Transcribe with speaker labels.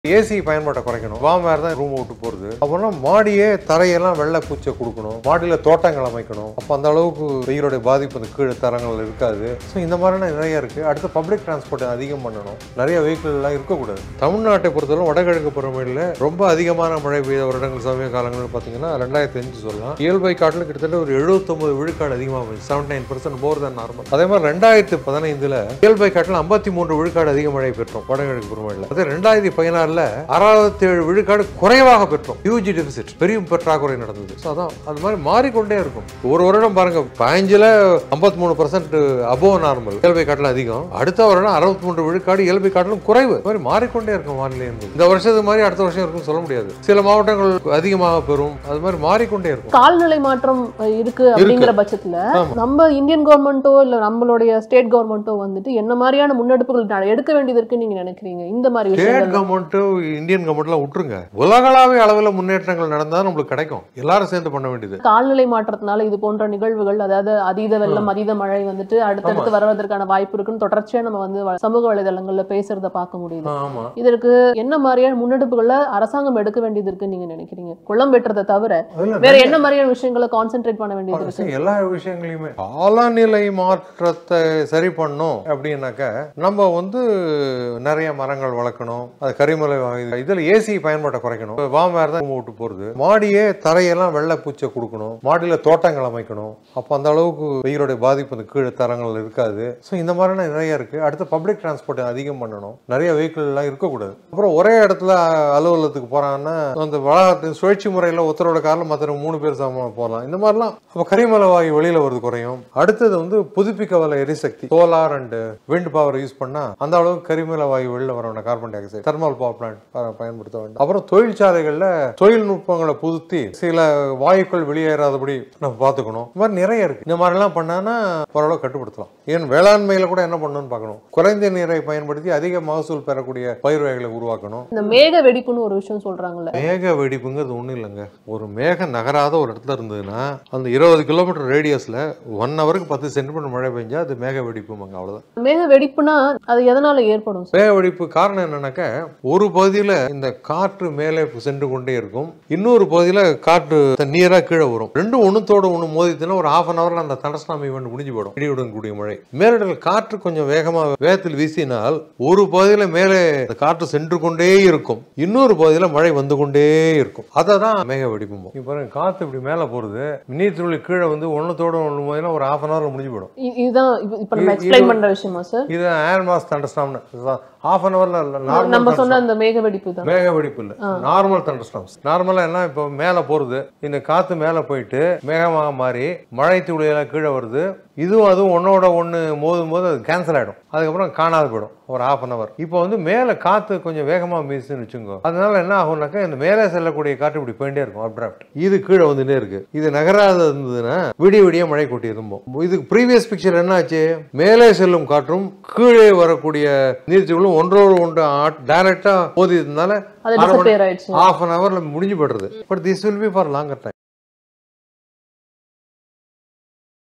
Speaker 1: AC பயன்பாட்டை குறைக்கணும் வாம் வேறு தான் ரூம் விட்டு போகிறது அப்புறம் மாடியே தரையெல்லாம் வெள்ளை பூச்சை கொடுக்கணும் மாடியில் தோட்டங்கள் அமைக்கணும் அப்போ அந்த அளவுக்கு வெயிலுடைய பாதிப்பு அந்த கீழே தரங்கள் இருக்காது ஸோ இந்த மாதிரியான நிறைய இருக்குது அடுத்து பப்ளிக் டிரான்ஸ்போர்ட் அதிகம் பண்ணணும் நிறைய வெஹிக்கிள்லாம் இருக்கக்கூடாது தமிழ்நாட்டை பொறுத்தவரை வடகிழக்கு புறமையில் ரொம்ப அதிகமான மழை பெய்த வருடங்கள் சமய காலங்கள் பார்த்தீங்கன்னா ரெண்டாயிரத்தி அஞ்சு சொல்லலாம் இயல்பை காட்டில் கிட்டத்தட்ட ஒரு எழுபத்தொம்பது விழுக்காடு அதிகமாக போய் seventy nine percent more than normal அதே மாதிரி ரெண்டாயிரத்தி பதினைந்தில் இயல்பை காட்டில் ஐம்பத்தி மூன்று விழுக்காடு அதிக மழை பெற்றோம் வடகிழக்கு புறமையில் அதே ரெண்டாயிரத்தி பதினாறில் அறுபத்தி ஏழு விழுக்காடு குறைவாக பெற்றோம் யூஜி டெபிசிட் பெரிய பற்றாக்குறை நடந்தது ஸோ அதான் அது மாதிரி மாறிக்கொண்டே இருக்கும் ஒரு வருடம் பாருங்க பதினஞ்சுல ஐம்பத்தி மூணு பர்சன்ட் அபோவ் நார்மல் இயல்பை காட்டிலும் அதிகம் அடுத்த வருடம் அறுபத்தி மூன்று விழுக்காடு இயல்பை காட்டிலும் குறைவு இது மாதிரி மாறிக்கொண்டே இருக்கும் வானிலை என்பது இந்த வருஷத்துக்கு மாதிரி அடுத்த வருஷம் இருக்கும்னு சொல்ல முடியாது சில மாவட்டங்கள் அதிகமாக பெறும் அது மாதிரி மாறிக்கொண்டே இருக்கும்
Speaker 2: கால்நிலை மாற்றம் அஹ், இருக்கு அப்படிங்கிற பட்சத்துல
Speaker 1: ஆமா.
Speaker 2: நம்ம இந்தியன் கவர்மெண்ட்டோ இல்ல நம்மளுடைய ஸ்டேட் கவர்மெண்ட்டோ வந்துட்டு என்ன மாதிரியான முன்னெடுப்புகள் நட- எடுக்க வேண்டியது இருக்குன்னு நீங்க நினைக்கிறீங்க இந்த மாதிரி
Speaker 1: ஸ்டேட்
Speaker 2: விஷயங்கள்
Speaker 1: கவர்மெண்ட் இந்தியன் கவர்மெண்ட்லாம் விட்டுருங்க உலகளாவிய அளவில் முன்னேற்றங்கள் நடந்தால் நம்மளுக்கு கிடைக்கும் எல்லாரும் சேர்ந்து பண்ண வேண்டியது
Speaker 2: கால்நிலை மாற்றத்தினால இது போன்ற நிகழ்வுகள் அதாவது அதீத வெள்ளம் அதீத மழை வந்துட்டு அடுத்தடுத்து வருவதற்கான வாய்ப்பு இருக்குன்னு தொடர்ச்சியா நம்ம வந்து வ- சமூக வலைதளங்கள்ல பேசுறத பார்க்க முடியுது
Speaker 1: ஆமா
Speaker 2: இதற்கு என்ன மாதிரியான முன்னெடுப்புகளை அரசாங்கம் எடுக்க வேண்டியது இருக்குன்னு நீங்க நினைக்கிறீங்க குளம் வெட்டுறதை தவிர
Speaker 1: அதுல
Speaker 2: வேற என்ன மாதிரியான விஷயங்களை கான்சென்ட்ரேட் பண்ண வேண்டியது இருக்கு
Speaker 1: சரி, எல்லா விஷயங்களையுமே காலநிலை மாற்றத்தை சரி பண்ணோம் அப்படின்னாக்க நம்ம வந்து நிறைய மரங்கள் வளர்க்கணும் அது கரிமலை வாயு- இதுல ஏசி பயன்பாட்டை குறைக்கணும் இப்ப வாம் வேறு தான் விட்டு போறது மாடியே தரையெல்லாம் வெள்ளை பூச்சை கொடுக்கணும் மாடியில தோட்டங்கள் அமைக்கணும் அப்போ அந்த அளவுக்கு வெயிலுடைய பாதிப்பு அந்த கீழே தரங்கள் இருக்காது ஸோ இந்த மாதிரியான நிறைய இருக்கு அடுத்து பப்ளிக் டிரான்ஸ்போர்ட் அதிகம் பண்ணணும் நிறைய வெஹிக்கிள் எல்லாம் இருக்கக்கூடாது அப்புறம் ஒரே இடத்துல அஹ், அலுவலகத்துக்கு போறாங்கன்னா அந்த வளாகத்தின் சுழற்சி முறையில் ஒருத்தரோட காரில் மற்றவங்க மூணு பேர் சமமா போகலாம் இந்த மாதிரிலாம் அப்போ கரிமலை வாயு வெளியில வருது குறையும் அடுத்தது வந்து புதுப்பிக்க வல்ல எரிசக்தி solar and wind power use பண்ணா அந்த அளவுக்கு கரிமலை வாயு வெளியில வர வேண்டாம் carbon dioxide thermal power plant பயன்படுத்த வேண்டும் அப்புறம் தொழிற்சாலைகள்ல தொழில்நுட்பங்களை புதுத்தி சில வாயுக்கள் வெளியேறாதபடி நம்ம பார்த்துக்கணும் இந்த மாதிரி நிறைய இருக்கு இந்த மாதிரிலாம் பண்ணான்னா ஓரளவு கட்டுப்படுத்தலாம் ஏன் வேளாண்மையில கூட என்ன பண்ணணும்னு பார்க்கணும் குறைந்த நீரை பயன்படுத்தி அதிக மகசூல் பெறக்கூடிய பயிர் வகைகளை உருவாக்கணும்
Speaker 2: இந்த மேக வெடிப்புன்னு ஒரு விஷயம் சொல்றாங்கல்ல
Speaker 1: மேக வெடிப்புங்கிறது ஒன்றும் இல்லைங்க ஒரு மேகம் நகராத ஒரு இடத்துல இருந்ததுன்னா அந்த இருபது கிலோமீட்டர் ரேடியஸில் ஒன் ஹவருக்கு பத்து சென்டிமீட்டர் மழை பெஞ்சா அது மேக வெடிப்புமாங்க அவ்வளோதான்
Speaker 2: மேக வெடிப்புனா அது எதனால ஏற்படும் சார்
Speaker 1: மேக வெடிப்பு காரணம் என்னன்னாக்க ஒரு பகுதியில் இந்த காற்று மேலே சென்று கொண்டே இருக்கும் இன்னொரு பகுதியில் காற்று நீராக கீழே வரும் ரெண்டும் ஒன்றுத்தோட ஒன்று மோதித்துனா ஒரு ஹாஃப் அன் ஹவரில் அந்த தண்டஸ்டாம் ஈவெண்ட் முடிஞ்சு போயிடும் இடியுடன் கூடிய மழை மேலிடல் காற்று கொஞ்சம் வேகமாக வேகத்தில் வீசினால் ஒரு பகுதியில் மேலே அந்த காற்று சென்று கொண்டே இருக்கும் இன்னொரு பகுதியில் மழை வந்து கொண்டே இருக்கும் அதை தான் மேக வெடிப்பும் இப்போ பாருங்க காற்று இப்படி மேலே போகிறது நீர்த்துளி கீழே வந்து ஒன்றுத்தோட ஒன்று மோதினா ஒரு ஹாஃப் அன் ஹவரில் முடிஞ்சு போயிடும்
Speaker 2: இ- இதுதான் இப்ப- இப்ப நம்ம
Speaker 1: இது-
Speaker 2: எக்ஸ்பிளைன்
Speaker 1: இது-
Speaker 2: பண்ற விஷயமா சார்
Speaker 1: இது ஏர் மாஸ் தண்டஸ்டாம்னு ஹாஃப் அன் ஹவரில்
Speaker 2: நம்ம சொன்ன அந்த மேக வெடிப்பு தான்
Speaker 1: மேக வெடிப்பு இல்ல நார்மல் தண்டர்ஸ்டாம்ஸ் நார்மலா என்ன இப்போ மேல போறது இந்த காத்து மேல போயிட்டு மேகமாக மாறி மழை துளியெல்லாம் கீழே வருது இதுவும் அதுவும் ஒன்னோட ஒன்று மோதும் போது அது கேன்சல் ஆயிடும் அதுக்கப்புறம் காணாது போயிடும் ஒரு ஹாஃப் அன் ஹவர் இப்போ வந்து மேலே காற்று கொஞ்சம் வேகமாக வீசுன்னு வச்சுக்கோ அதனால என்ன ஆகும்னாக்கா இந்த மேலே செல்லக்கூடிய காற்று இப்படி போயிட்டே இருக்கும் அப்டிராஃப்ட் இது கீழே வந்துட்டே இருக்கு இது நகராத இருந்ததுன்னா விடிய விடிய மழை கொட்டி இருந்தோம் இதுக்கு ப்ரீவியஸ் பிக்சர் என்ன ஆச்சு மேலே செல்லும் காற்றும் கீழே வரக்கூடிய நீர்ச்சிகளும் ஒன்றோடு ஒன்று டைரக்டா மோதியதுனால
Speaker 2: அது டிசப்பியர் ஆயிடுச்சு
Speaker 1: ஹாஃப் அன் ஹவர்ல முடிஞ்சு போடுறது but this will be for longer time